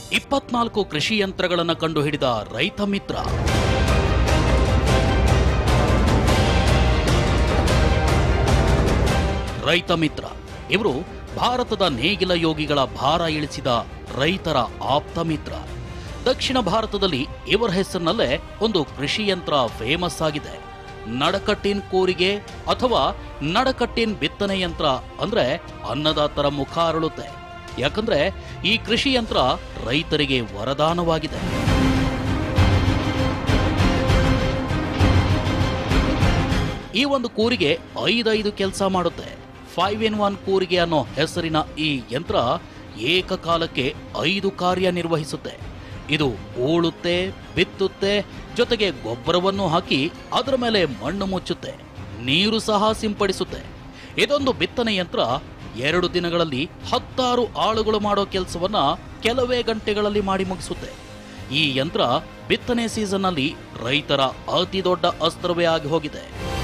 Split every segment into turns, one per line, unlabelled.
ಇಪ್ಪತ್ನಾಲ್ಕು ಕೃಷಿ ಯಂತ್ರಗಳನ್ನು ಕಂಡುಹಿಡಿದ ರೈತ ಮಿತ್ರ ರೈತ ಮಿತ್ರ ಇವರು ಭಾರತದ ನೇಗಿಲ ಯೋಗಿಗಳ ಭಾರ ಇಳಿಸಿದ ರೈತರ ಆಪ್ತ ಮಿತ್ರ ದಕ್ಷಿಣ ಭಾರತದಲ್ಲಿ ಇವರ ಹೆಸರಿನಲ್ಲೇ ಒಂದು ಕೃಷಿ ಯಂತ್ರ ಫೇಮಸ್ ಆಗಿದೆ ನಡಕಟ್ಟಿನ ಕೂರಿಗೆ ಅಥವಾ ನಡಕಟ್ಟಿನ ಬಿತ್ತನೆ ಯಂತ್ರ ಅಂದ್ರೆ ಅನ್ನದಾತರ ಮುಖ ಅರಳುತ್ತೆ ಯಾಕಂದ್ರೆ ಈ ಕೃಷಿ ಯಂತ್ರ ರೈತರಿಗೆ ವರದಾನವಾಗಿದೆ ಈ ಒಂದು ಕೂರಿಗೆ ಐದೈದು ಕೆಲಸ ಮಾಡುತ್ತೆ ಫೈವ್ ಇನ್ ಒನ್ ಕೂರಿಗೆ ಅನ್ನೋ ಹೆಸರಿನ ಈ ಯಂತ್ರ ಏಕಕಾಲಕ್ಕೆ ಐದು ಕಾರ್ಯ ನಿರ್ವಹಿಸುತ್ತೆ ಇದು ಉಳುತ್ತೆ ಬಿತ್ತುತ್ತೆ ಜೊತೆಗೆ ಗೊಬ್ಬರವನ್ನು ಹಾಕಿ ಅದರ ಮೇಲೆ ಮಣ್ಣು ಮುಚ್ಚುತ್ತೆ ನೀರು ಸಹ ಸಿಂಪಡಿಸುತ್ತೆ ಇದೊಂದು ಬಿತ್ತನೆ ಯಂತ್ರ ಎರಡು ದಿನಗಳಲ್ಲಿ ಹತ್ತಾರು ಆಳುಗಳು ಮಾಡೋ ಕೆಲಸವನ್ನ ಕೆಲವೇ ಗಂಟೆಗಳಲ್ಲಿ ಮಾಡಿ ಮುಗಿಸುತ್ತೆ ಈ ಯಂತ್ರ ಬಿತ್ತನೆ ಸೀಸನ್ನಲ್ಲಿ ರೈತರ ಅತಿ ದೊಡ್ಡ ಅಸ್ತ್ರವೇ ಆಗಿ ಹೋಗಿದೆ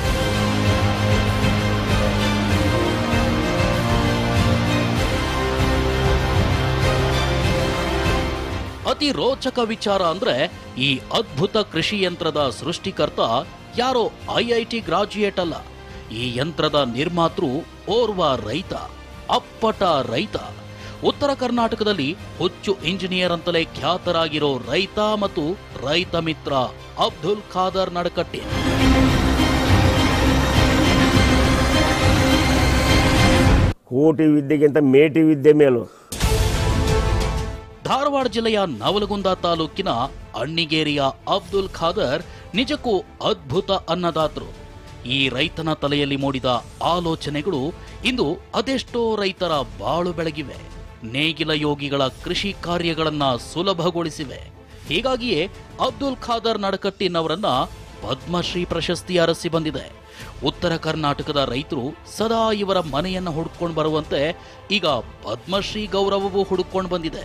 ಅತಿ ರೋಚಕ ವಿಚಾರ ಅಂದ್ರೆ ಈ ಅದ್ಭುತ ಕೃಷಿ ಯಂತ್ರದ ಸೃಷ್ಟಿಕರ್ತ ಯಾರೋ ಐಐಟಿ ಗ್ರಾಜ್ಯುಯೇಟ್ ಅಲ್ಲ ಈ ಯಂತ್ರದ ನಿರ್ಮಾತೃ ಓರ್ವ ರೈತ ಅಪ್ಪಟ ರೈತ ಉತ್ತರ ಕರ್ನಾಟಕದಲ್ಲಿ ಹುಚ್ಚು ಇಂಜಿನಿಯರ್ ಅಂತಲೇ ಖ್ಯಾತರಾಗಿರೋ ರೈತ ಮತ್ತು ರೈತ ಮಿತ್ರ ಅಬ್ದುಲ್ ಖಾದರ್ ನಡಕಟ್ಟಿ
ಕೋಟಿ ವಿದ್ಯೆಗಿಂತ ಮೇಟಿ ವಿದ್ಯೆ ಮೇಲು
ಧಾರವಾಡ ಜಿಲ್ಲೆಯ ನವಲಗುಂದ ತಾಲೂಕಿನ ಅಣ್ಣಿಗೇರಿಯ ಅಬ್ದುಲ್ ಖಾದರ್ ನಿಜಕ್ಕೂ ಅದ್ಭುತ ಅನ್ನದಾತರು ಈ ರೈತನ ತಲೆಯಲ್ಲಿ ಮೂಡಿದ ಆಲೋಚನೆಗಳು ಇಂದು ಅದೆಷ್ಟೋ ರೈತರ ಬಾಳು ಬೆಳಗಿವೆ ನೇಗಿಲ ಯೋಗಿಗಳ ಕೃಷಿ ಕಾರ್ಯಗಳನ್ನ ಸುಲಭಗೊಳಿಸಿವೆ ಹೀಗಾಗಿಯೇ ಅಬ್ದುಲ್ ಖಾದರ್ ನಡಕಟ್ಟಿನವರನ್ನ ಪದ್ಮಶ್ರೀ ಪ್ರಶಸ್ತಿ ಅರಸಿ ಬಂದಿದೆ ಉತ್ತರ ಕರ್ನಾಟಕದ ರೈತರು ಸದಾ ಇವರ ಮನೆಯನ್ನ ಹುಡುಕೊಂಡು ಬರುವಂತೆ ಈಗ ಪದ್ಮಶ್ರೀ ಗೌರವವೂ ಹುಡುಕೊಂಡು ಬಂದಿದೆ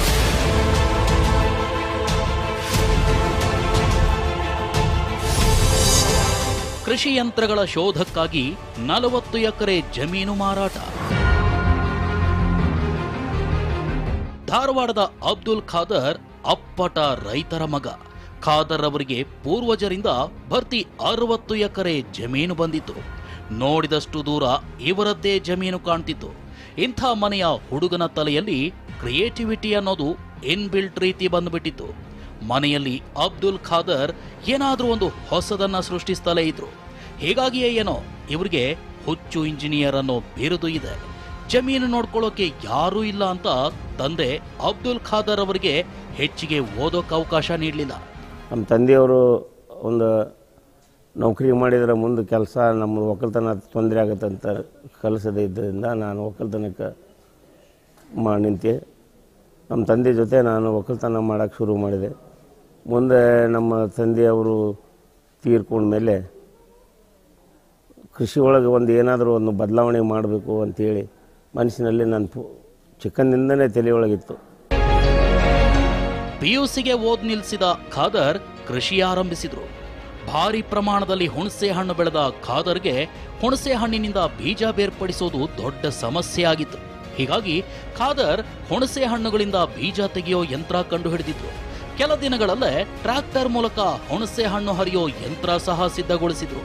ಕೃಷಿ ಯಂತ್ರಗಳ ಶೋಧಕ್ಕಾಗಿ ನಲವತ್ತು ಎಕರೆ ಜಮೀನು ಮಾರಾಟ ಧಾರವಾಡದ ಅಬ್ದುಲ್ ಖಾದರ್ ಅಪ್ಪಟ ರೈತರ ಮಗ ಖಾದರ್ ಅವರಿಗೆ ಪೂರ್ವಜರಿಂದ ಭರ್ತಿ ಅರವತ್ತು ಎಕರೆ ಜಮೀನು ಬಂದಿತ್ತು ನೋಡಿದಷ್ಟು ದೂರ ಇವರದ್ದೇ ಜಮೀನು ಕಾಣ್ತಿತ್ತು ಇಂಥ ಮನೆಯ ಹುಡುಗನ ತಲೆಯಲ್ಲಿ ಕ್ರಿಯೇಟಿವಿಟಿ ಅನ್ನೋದು ಇನ್ಬಿಲ್ಟ್ ರೀತಿ ಬಂದ್ಬಿಟ್ಟಿತ್ತು ಮನೆಯಲ್ಲಿ ಅಬ್ದುಲ್ ಖಾದರ್ ಏನಾದ್ರೂ ಒಂದು ಹೊಸದನ್ನ ಸೃಷ್ಟಿಸ್ತಲೇ ಇದ್ರು ಹೀಗಾಗಿಯೇ ಏನೋ ಇವರಿಗೆ ಹುಚ್ಚು ಇಂಜಿನಿಯರ್ ಅನ್ನೋ ಬಿರುದು ಇದೆ ಜಮೀನು ನೋಡ್ಕೊಳ್ಳೋಕೆ ಯಾರೂ ಇಲ್ಲ ಅಂತ ತಂದೆ ಅಬ್ದುಲ್ ಖಾದರ್ ಅವರಿಗೆ ಹೆಚ್ಚಿಗೆ ಓದೋಕೆ ಅವಕಾಶ ನೀಡಲಿಲ್ಲ
ನಮ್ಮ ತಂದೆಯವರು ಒಂದು ನೌಕರಿ ಮಾಡಿದ್ರೆ ಮುಂದೆ ಕೆಲಸ ನಮ್ಮ ಒಕ್ಕಲ್ತನ ತೊಂದರೆ ಆಗುತ್ತೆ ಅಂತ ಕಲಿಸದೇ ಇದ್ದರಿಂದ ನಾನು ಒಕ್ಕಲ್ತನಕ್ಕೆ ಮಾ ನಿಂತೆ ನಮ್ಮ ತಂದೆ ಜೊತೆ ನಾನು ಒಕ್ಕಲ್ತನ ಮಾಡೋಕ್ಕೆ ಶುರು ಮಾಡಿದೆ ಮುಂದೆ ನಮ್ಮ ತಂದೆಯವರು ತೀರ್ಕೊಂಡ್ಮೇಲೆ ಕೃಷಿ ಒಳಗೆ ಒಂದು ಏನಾದರೂ ಒಂದು ಬದಲಾವಣೆ ಮಾಡಬೇಕು ಅಂತೇಳಿ ಮನಸ್ಸಿನಲ್ಲಿ ನನ್ನ ಪು ಚಿಕ್ಕಂದಿಂದನೇ ತಲೆಯೊಳಗಿತ್ತು
ಪಿಯುಸಿಗೆ ಓದ್ ನಿಲ್ಸಿದ ಖಾದರ್ ಕೃಷಿ ಆರಂಭಿಸಿದ್ರು ಭಾರಿ ಪ್ರಮಾಣದಲ್ಲಿ ಹುಣಸೆ ಹಣ್ಣು ಬೆಳೆದ ಖಾದರ್ಗೆ ಹುಣಸೆ ಹಣ್ಣಿನಿಂದ ಬೀಜ ಬೇರ್ಪಡಿಸೋದು ದೊಡ್ಡ ಸಮಸ್ಯೆ ಆಗಿತ್ತು ಹೀಗಾಗಿ ಖಾದರ್ ಹುಣಸೆ ಹಣ್ಣುಗಳಿಂದ ಬೀಜ ತೆಗೆಯೋ ಯಂತ್ರ ಕಂಡುಹಿಡಿದಿದ್ರು ಕೆಲ ದಿನಗಳಲ್ಲೇ ಟ್ರ್ಯಾಕ್ಟರ್ ಮೂಲಕ ಹುಣಸೆ ಹಣ್ಣು ಹರಿಯೋ ಯಂತ್ರ ಸಹ ಸಿದ್ಧಗೊಳಿಸಿದ್ರು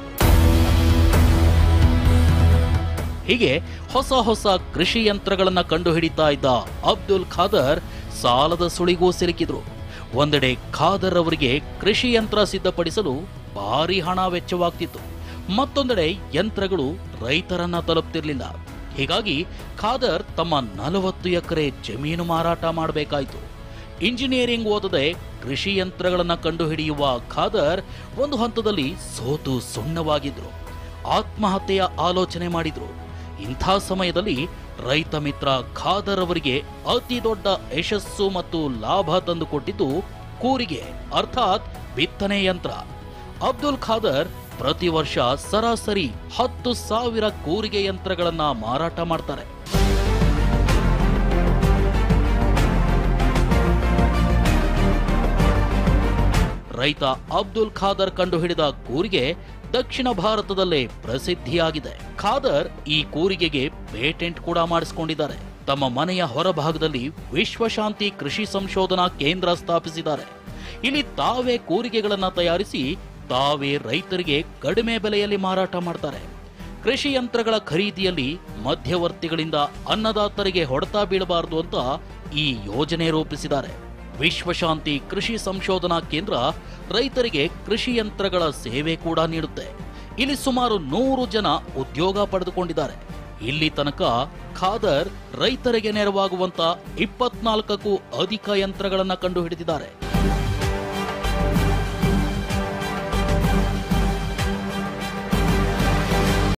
ಹೀಗೆ ಹೊಸ ಹೊಸ ಕೃಷಿ ಯಂತ್ರಗಳನ್ನ ಕಂಡುಹಿಡಿತಾ ಇದ್ದ ಅಬ್ದುಲ್ ಖಾದರ್ ಸಾಲದ ಸುಳಿಗೂ ಸಿಲುಕಿದ್ರು ಒಂದೆಡೆ ಖಾದರ್ ಅವರಿಗೆ ಕೃಷಿ ಯಂತ್ರ ಸಿದ್ಧಪಡಿಸಲು ಭಾರಿ ಹಣ ವೆಚ್ಚವಾಗ್ತಿತ್ತು ಮತ್ತೊಂದೆಡೆ ಯಂತ್ರಗಳು ರೈತರನ್ನ ತಲುಪ್ತಿರ್ಲಿಲ್ಲ ಹೀಗಾಗಿ ಖಾದರ್ ತಮ್ಮ ನಲವತ್ತು ಎಕರೆ ಜಮೀನು ಮಾರಾಟ ಮಾಡಬೇಕಾಯಿತು ಇಂಜಿನಿಯರಿಂಗ್ ಓದದೆ ಕೃಷಿ ಯಂತ್ರಗಳನ್ನ ಕಂಡುಹಿಡಿಯುವ ಖಾದರ್ ಒಂದು ಹಂತದಲ್ಲಿ ಸೋತು ಸುಣ್ಣವಾಗಿದ್ರು ಆತ್ಮಹತ್ಯೆಯ ಆಲೋಚನೆ ಮಾಡಿದ್ರು ಇಂಥ ಸಮಯದಲ್ಲಿ ರೈತ ಮಿತ್ರ ಖಾದರ್ ಅವರಿಗೆ ಅತಿ ದೊಡ್ಡ ಯಶಸ್ಸು ಮತ್ತು ಲಾಭ ತಂದುಕೊಟ್ಟಿದ್ದು ಕೂರಿಗೆ ಅರ್ಥಾತ್ ಬಿತ್ತನೆ ಯಂತ್ರ ಅಬ್ದುಲ್ ಖಾದರ್ ಪ್ರತಿ ವರ್ಷ ಸರಾಸರಿ ಹತ್ತು ಸಾವಿರ ಕೂರಿಗೆ ಯಂತ್ರಗಳನ್ನ ಮಾರಾಟ ಮಾಡ್ತಾರೆ ರೈತ ಅಬ್ದುಲ್ ಖಾದರ್ ಕಂಡುಹಿಡಿದ ಕೂರಿಗೆ ದಕ್ಷಿಣ ಭಾರತದಲ್ಲೇ ಪ್ರಸಿದ್ಧಿಯಾಗಿದೆ ಖಾದರ್ ಈ ಕೂರಿಗೆಗೆ ಪೇಟೆಂಟ್ ಕೂಡ ಮಾಡಿಸಿಕೊಂಡಿದ್ದಾರೆ ತಮ್ಮ ಮನೆಯ ಹೊರಭಾಗದಲ್ಲಿ ವಿಶ್ವಶಾಂತಿ ಕೃಷಿ ಸಂಶೋಧನಾ ಕೇಂದ್ರ ಸ್ಥಾಪಿಸಿದ್ದಾರೆ ಇಲ್ಲಿ ತಾವೇ ಕೂರಿಗೆಗಳನ್ನ ತಯಾರಿಸಿ ತಾವೇ ರೈತರಿಗೆ ಕಡಿಮೆ ಬೆಲೆಯಲ್ಲಿ ಮಾರಾಟ ಮಾಡ್ತಾರೆ ಕೃಷಿ ಯಂತ್ರಗಳ ಖರೀದಿಯಲ್ಲಿ ಮಧ್ಯವರ್ತಿಗಳಿಂದ ಅನ್ನದಾತರಿಗೆ ಹೊಡೆತ ಬೀಳಬಾರದು ಅಂತ ಈ ಯೋಜನೆ ರೂಪಿಸಿದ್ದಾರೆ ವಿಶ್ವಶಾಂತಿ ಕೃಷಿ ಸಂಶೋಧನಾ ಕೇಂದ್ರ ರೈತರಿಗೆ ಕೃಷಿ ಯಂತ್ರಗಳ ಸೇವೆ ಕೂಡ ನೀಡುತ್ತೆ ಇಲ್ಲಿ ಸುಮಾರು ನೂರು ಜನ ಉದ್ಯೋಗ ಪಡೆದುಕೊಂಡಿದ್ದಾರೆ ಇಲ್ಲಿ ತನಕ ಖಾದರ್ ರೈತರಿಗೆ ನೆರವಾಗುವಂತ ಇಪ್ಪತ್ನಾಲ್ಕಕ್ಕೂ ಅಧಿಕ ಯಂತ್ರಗಳನ್ನ ಕಂಡುಹಿಡಿದಿದ್ದಾರೆ